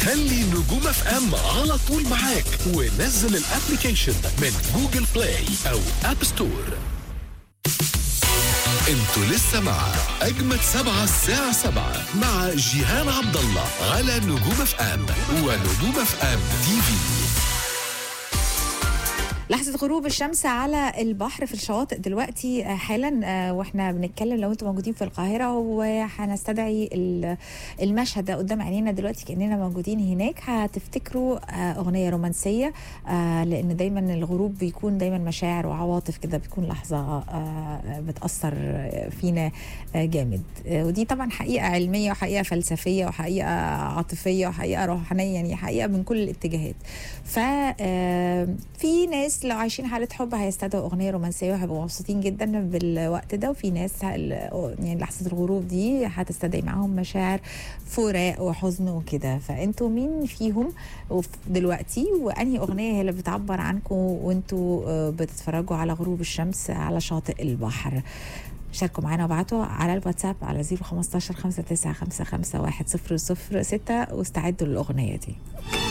خلي نجوم اف ام على طول معاك ونزل الابلكيشن من جوجل بلاي او اب ستور انتوا لسه مع اجمد سبعة الساعة سبعة مع جيهان عبد الله على نجوم اف ام ونجوم اف ام تي في لحظة غروب الشمس على البحر في الشواطئ دلوقتي آه، حالا آه، واحنا بنتكلم لو انتم موجودين في القاهرة وهنستدعي ال- المشهد ده قدام عينينا دلوقتي كأننا موجودين هناك هتفتكروا آه، أغنية رومانسية آه، لأن دايما الغروب بيكون دايما مشاعر وعواطف كده بتكون لحظة آه، بتأثر فينا آه، جامد آه، ودي طبعا حقيقة علمية وحقيقة فلسفية وحقيقة عاطفية وحقيقة روحانية يعني حقيقة من كل الاتجاهات ف آه، في ناس لو عايشين حالة حب هيستدعوا أغنية رومانسية وهيبقوا مبسوطين جدا بالوقت ده وفي ناس هل- يعني لحظة الغروب دي هتستدعي معاهم مشاعر فراق وحزن وكده فانتوا مين فيهم وف- دلوقتي وانهي أغنية هي اللي بتعبر عنكم وانتوا آه، بتتفرجوا على غروب الشمس على شاطئ البحر شاركوا معانا وابعتوا على الواتساب على 015 5955 106 واستعدوا للأغنية دي